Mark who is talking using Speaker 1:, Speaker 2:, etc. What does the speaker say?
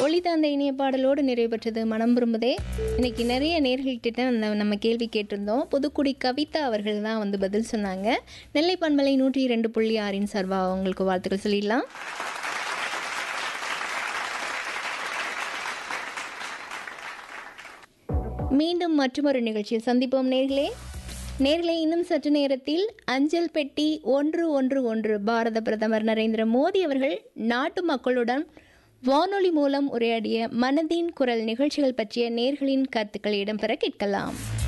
Speaker 1: ஒளி தந்த இனிய பாடலோடு நிறைவு பெற்றது மனம் விரும்புதே இன்னைக்கு நிறைய நேர்கள்கிட்ட அந்த நம்ம கேள்வி கேட்டிருந்தோம் புதுக்குடி கவிதா அவர்கள் தான் வந்து பதில் சொன்னாங்க நெல்லை பண்பலை நூற்றி இரண்டு புள்ளி ஆறின் சர்வா அவங்களுக்கு வாழ்த்துக்கள் சொல்லிடலாம் மீண்டும் மற்றொரு நிகழ்ச்சியில் சந்திப்போம் நேர்களே நேர்களே இன்னும் சற்று நேரத்தில் அஞ்சல் பெட்டி ஒன்று ஒன்று ஒன்று பாரத பிரதமர் நரேந்திர மோடி அவர்கள் நாட்டு மக்களுடன் வானொலி மூலம் உரையாடிய மனதின் குரல் நிகழ்ச்சிகள் பற்றிய நேர்களின் கருத்துக்களை இடம்பெற கேட்கலாம்